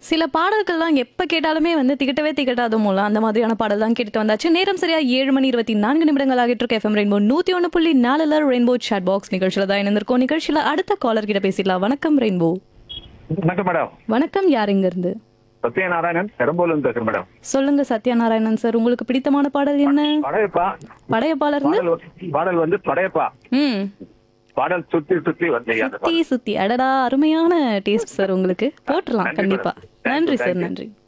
சில பாடல்கள்லாம் எப்ப கேட்டாலுமே வந்து திகட்டவே திகட்டாத மூலம் அந்த மாதிரியான பாடல் தான் கேட்டுட்டு வந்தாச்சு நேரம் சரியா ஏழு மணி இருபத்தி நான்கு நிமிடங்கள் ஆகிட்டு இருக்கு எஃப்எம் ரெயின்போ நூத்தி ஒன்று புள்ளி நாலுல ரெயின்போ சாட் பாக்ஸ் நிகழ்ச்சியில தான் இணைந்திருக்கோம் நிகழ்ச்சியில அடுத்த காலர் கிட்ட பேசிடலாம் வணக்கம் ரெயின்போ வணக்கம் மேடம் வணக்கம் யார் இங்க இருந்து சத்யநாராயணன் பெரம்போல இருந்து பேசுறேன் மேடம் சொல்லுங்க சத்யநாராயணன் சார் உங்களுக்கு பிடித்தமான பாடல் என்ன படையப்பா படையப்பால இருந்து பாடல் வந்து- பாடல் வந்து படையப்பா ம் பாடல் சுத்தி சுத்தி வந்து அந்த சுத்தி சுத்தி அடடா அருமையான டேஸ்ட் சார் உங்களுக்கு போட்டுடலாம் நன்றி கண்டிப்பா madam. Thank you, நன்றி சார் thank you. நன்றி